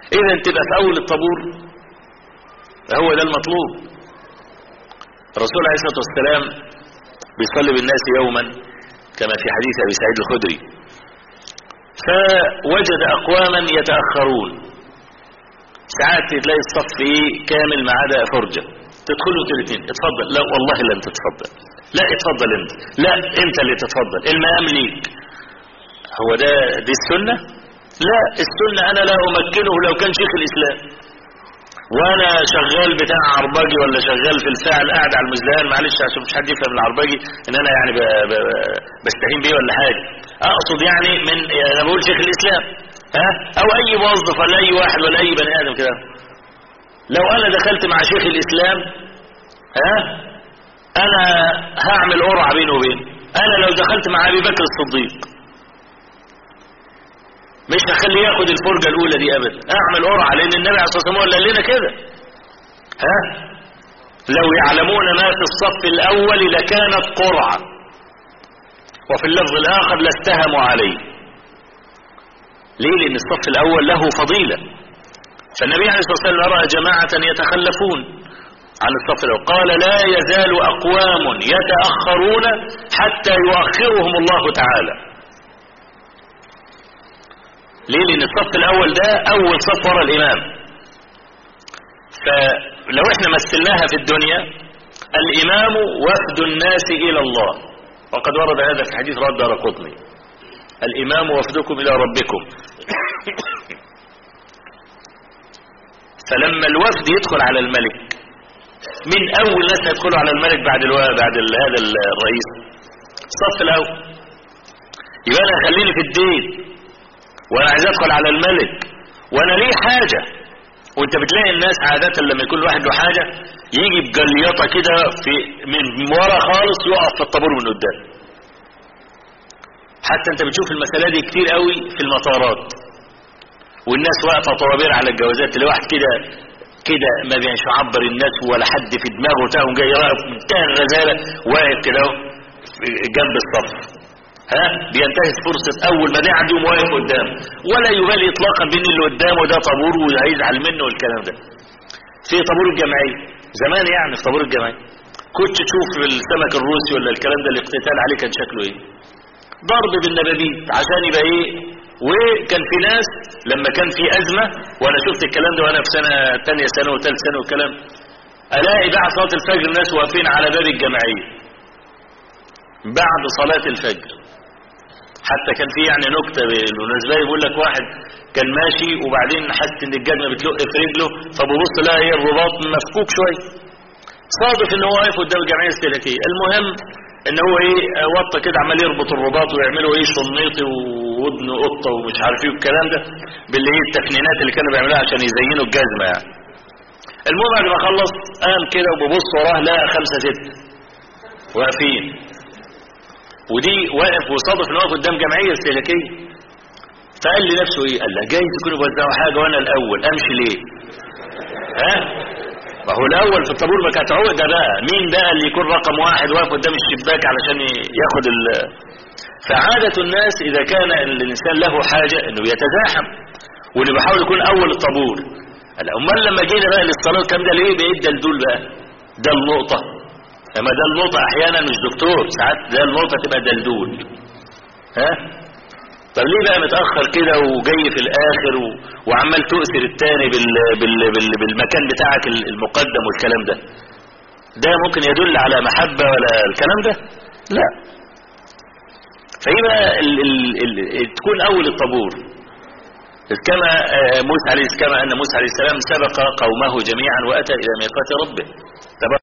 اذا تبقى في اول الطابور هو ده المطلوب الرسول عليه الصلاة والسلام بيصلي بالناس يوما كما في حديث ابي سعيد الخدري فوجد اقواما يتأخرون ساعات تلاقي الصف ايه كامل ما عدا فرجة تدخلوا انتوا الاثنين اتفضل لا والله لا انت تتفضل لا اتفضل انت لا انت اللي تتفضل المقام ليك هو ده دي السنة لا السنة انا لا امكنه لو كان شيخ الاسلام وانا شغال بتاع عرباجي ولا شغال في الفاعل قاعد على المزدان معلش عشان مش حد يفهم العرباجي ان انا يعني ب... ب... بستهين بيه ولا حاجة اقصد يعني من انا بقول شيخ الاسلام ها او اي موظف ولا اي واحد ولا اي بني ادم كده لو انا دخلت مع شيخ الاسلام ها انا هعمل قرعه بينه وبينه انا لو دخلت مع ابي بكر الصديق مش هخليه ياخد الفرجه الاولى دي ابدا اعمل قرعه لان النبي عليه الصلاه والسلام قال لنا كده ها لو يعلمون ما في الصف الاول لكانت قرعه وفي اللفظ الاخر لاستهموا عليه ليه لان الصف الاول له فضيله فالنبي عليه الصلاه والسلام راى جماعه يتخلفون عن الصف الاول قال لا يزال اقوام يتاخرون حتى يؤخرهم الله تعالى ليه لان الصف الاول ده اول صف ورا الامام فلو احنا مثلناها في الدنيا الامام وفد الناس الى الله وقد ورد هذا في حديث رد قطني الامام وفدكم الى ربكم فلما الوفد يدخل على الملك من اول ناس يدخلوا على الملك بعد الو... بعد ال... هذا الرئيس الصف الاول يبقى انا خليني في الدين وانا عايز ادخل على الملك وانا ليه حاجة وانت بتلاقي الناس عادة لما يكون الواحد له حاجة يجي بجليطة كده في من ورا خالص يقف في الطابور من قدام حتى انت بتشوف المسألة دي كتير قوي في المطارات والناس واقفة طوابير على الجوازات اللي واحد كده كده ما بينش يعبر الناس ولا حد في دماغه تاهم جاي واقف منتهى الرزالة واقف كده جنب الصف ها بينتهز فرصة اول ما ده عنده يقوم واقف قدام ولا يبالي اطلاقا بين اللي قدامه ده طابور وهيزعل منه والكلام ده في طابور الجمعية زمان يعني في طابور الجمعية كنت تشوف السمك الروسي ولا الكلام ده الاقتتال عليه كان شكله ايه ضرب بالنبابيت عشان يبقى ايه وكان في ناس لما كان في ازمة وانا شفت الكلام ده وانا في سنة تانية سنة وثالث سنة والكلام الاقي بعد صلاة الفجر الناس واقفين على باب الجمعية بعد صلاة الفجر حتى كان في يعني نكتة بالمناسبة يقول لك واحد كان ماشي وبعدين حس ان الجزمة بتلق في رجله فببص لها ايه الرباط مفكوك شوية صادف ان هو واقف قدام الجمعية الاستهلاكية المهم ان هو ايه وطى كده عمال يربط الرباط ويعملوا ايه شنيطي وودن قطة ومش عارف ايه والكلام ده باللي هي التفنينات اللي كانوا بيعملوها عشان يزينوا الجزمة يعني المهم بعد ما خلص قام كده وببص وراه لقى خمسة ستة واقفين ودي واقف وصادف ان واقف قدام جمعيه استهلاكيه فقال لي نفسه ايه قال له جاي تكونوا بوزعوا حاجه وانا الاول امشي ليه ها ما هو الاول في الطابور ما كانت عقده بقى مين بقى اللي يكون رقم واحد واقف قدام الشباك علشان ياخد ال فعاده الناس اذا كان الانسان له حاجه انه يتزاحم واللي بيحاول يكون اول الطابور قال امال لما جينا بقى للصلاه الكلام ده ليه بقيت دلدول بقى ده النقطه اما ده النقطة احيانا مش دكتور ساعات ده النقطة تبقى دلدول ها طب ليه بقى متأخر كده وجاي في الاخر و... وعمال تؤثر التاني بال... بال... بال... بالمكان بتاعك المقدم والكلام ده ده ممكن يدل على محبة ولا الكلام ده لا فيبقى ال... ال... ال... تكون اول الطابور كما موسى عليه كما ان موسى عليه السلام سبق قومه جميعا واتى الى ميقات ربه